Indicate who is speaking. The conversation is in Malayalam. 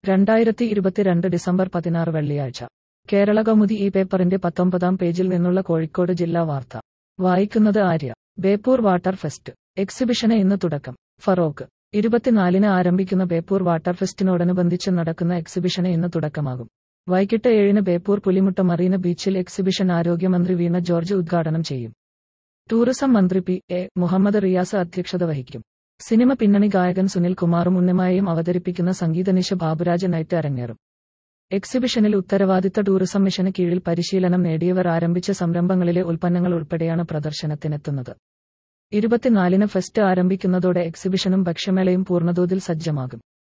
Speaker 1: രണ്ടായിരത്തി ഇരുപത്തിരണ്ട് ഡിസംബർ പതിനാറ് വെള്ളിയാഴ്ച കേരള കൗമുദി ഈ പേപ്പറിന്റെ പത്തൊമ്പതാം പേജിൽ നിന്നുള്ള കോഴിക്കോട് ജില്ലാ വാർത്ത വായിക്കുന്നത് ആര്യ ബേപ്പൂർ വാട്ടർ ഫെസ്റ്റ് എക്സിബിഷന് ഇന്ന് തുടക്കം ഫറോക്ക് ഇരുപത്തിനാലിന് ആരംഭിക്കുന്ന ബേപ്പൂർ വാട്ടർ ഫെസ്റ്റിനോടനുബന്ധിച്ച് നടക്കുന്ന എക്സിബിഷന് ഇന്ന് തുടക്കമാകും വൈകിട്ട് ഏഴിന് ബേപ്പൂർ പുലിമുട്ട മറീന ബീച്ചിൽ എക്സിബിഷൻ ആരോഗ്യമന്ത്രി വീണ ജോർജ് ഉദ്ഘാടനം ചെയ്യും ടൂറിസം മന്ത്രി പി എ മുഹമ്മദ് റിയാസ് അധ്യക്ഷത വഹിക്കും സിനിമ പിന്നണി ഗായകൻ സുനിൽ കുമാറും ഉണ്ണിമായയും അവതരിപ്പിക്കുന്ന സംഗീതനിശ ബാബുരാജ് നൈറ്റ് അരങ്ങേറും എക്സിബിഷനിൽ ഉത്തരവാദിത്ത ടൂറിസം മിഷന് കീഴിൽ പരിശീലനം നേടിയവർ ആരംഭിച്ച സംരംഭങ്ങളിലെ ഉൽപ്പന്നങ്ങൾ ഉൾപ്പെടെയാണ് പ്രദർശനത്തിനെത്തുന്നത് ഇരുപത്തിനാലിന് ഫെസ്റ്റ് ആരംഭിക്കുന്നതോടെ എക്സിബിഷനും ഭക്ഷ്യമേളയും പൂർണ്ണതോതിൽ സജ്ജമാകും